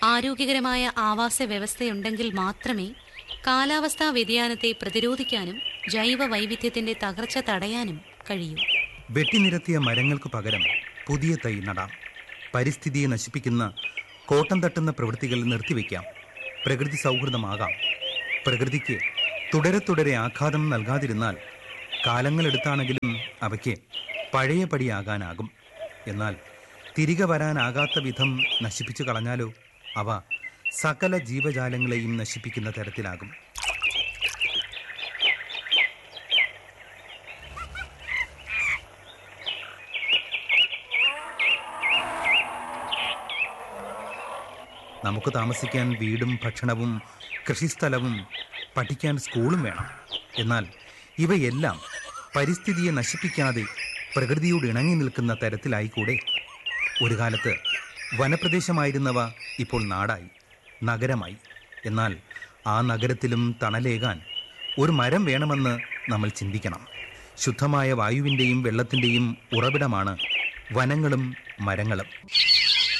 ആരോഗ്യകരമായ ആവാസ വ്യവസ്ഥയുണ്ടെങ്കിൽ മാത്രമേ കാലാവസ്ഥാ വ്യതിയാനത്തെ പ്രതിരോധിക്കാനും ജൈവ വൈവിധ്യത്തിന്റെ തകർച്ച തടയാനും കഴിയൂ വെട്ടിനിരത്തിയ മരങ്ങൾക്ക് പകരം പുതിയ തൈ നടാം പരിസ്ഥിതിയെ നശിപ്പിക്കുന്ന കോട്ടം തട്ടുന്ന പ്രവൃത്തികൾ നിർത്തിവെക്കാം പ്രകൃതി സൗഹൃദമാകാം പ്രകൃതിക്ക് തുടരെ തുടരെ ആഘാതം നൽകാതിരുന്നാൽ കാലങ്ങളെടുത്താണെങ്കിലും അവയ്ക്ക് പഴയപടിയാകാനാകും എന്നാൽ തിരികെ വരാനാകാത്ത വിധം നശിപ്പിച്ചു കളഞ്ഞാലോ അവ സകല ജീവജാലങ്ങളെയും നശിപ്പിക്കുന്ന തരത്തിലാകും നമുക്ക് താമസിക്കാൻ വീടും ഭക്ഷണവും കൃഷിസ്ഥലവും പഠിക്കാൻ സ്കൂളും വേണം എന്നാൽ ഇവയെല്ലാം പരിസ്ഥിതിയെ നശിപ്പിക്കാതെ പ്രകൃതിയോട് ഇണങ്ങി നിൽക്കുന്ന തരത്തിലായിക്കൂടെ ഒരു കാലത്ത് വനപ്രദേശമായിരുന്നവ ഇപ്പോൾ നാടായി നഗരമായി എന്നാൽ ആ നഗരത്തിലും തണലേകാൻ ഒരു മരം വേണമെന്ന് നമ്മൾ ചിന്തിക്കണം ശുദ്ധമായ വായുവിൻ്റെയും വെള്ളത്തിൻ്റെയും ഉറവിടമാണ് വനങ്ങളും മരങ്ങളും